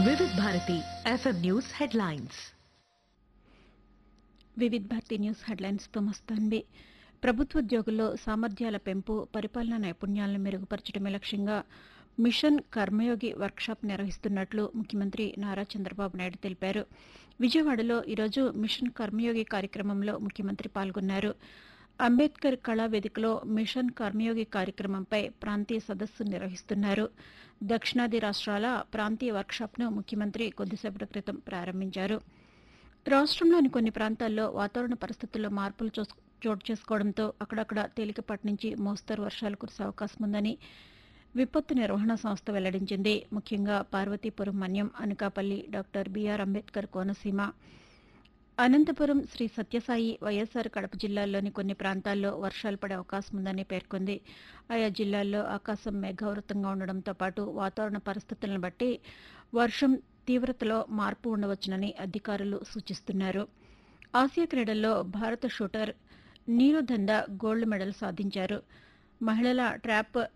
Vividh Bharati FM news headlines Vividh Bharati news హెడ్లైన్స్తో మస్తాన్వి ప్రభుత్వోద్యోగుల్లో సామర్థ్యాల పెంపు పరిపాలనా నైపుణ్యాలను మెరుగుపరచడమే లక్ష్యంగా మిషన్ కర్మయోగి వర్క్షాప్ నిర్వహిస్తున్నట్లు ముఖ్యమంత్రి నారా చంద్రబాబు నాయుడు తెలిపారు విజయవాడలో ఈరోజు మిషన్ కర్మయోగి కార్యక్రమంలో ముఖ్యమంత్రి పాల్గొన్నారు అంబేద్కర్ కళా వేదికలో మిషన్ కర్మయోగి కార్యక్రమంపై ప్రాంతీయ సదస్సు నిర్వహిస్తున్నారు దక్షిణాది రాష్ట్రాల ప్రాంతీయ వర్క్షాప్ను ముఖ్యమంత్రి కొద్దిసేపటి క్రితం ప్రారంభించారు రాష్ట్రంలోని కొన్ని ప్రాంతాల్లో వాతావరణ పరిస్థితుల్లో మార్పులు చోస్- చోటు చేసుకోవడంతో అక్కడక్కడ తేలికపాటి నుంచి మోస్తరు వర్షాలు కురిసే అవకాశం ఉందని విపత్తు నిర్వహణ సంస్థ వెల్లడించింది ముఖ్యంగా Parvathipuram Manyam Anakapalli doctor B R Ambedkar Konaseema Anantapur Sri Sathya Sai YSR Kadapa జిల్లాల్లోని కొన్ని ప్రాంతాల్లో వర్షాలు పడే అవకాశం ఉందని పేర్కొంది ఆయా జిల్లాల్లో ఆకాశం మేఘావృతంగా ఉండడంతో పాటు వాతావరణ పరిస్థితులను బట్టి వర్షం తీవ్రతలో మార్పు ఉండవచ్చునని అధికారులు సూచిస్తున్నారు ఆసియా క్రీడల్లో భారత షూటర్ నీరు దందా గోల్డ్ మెడల్ సాధించారు మహిళల ట్రాప్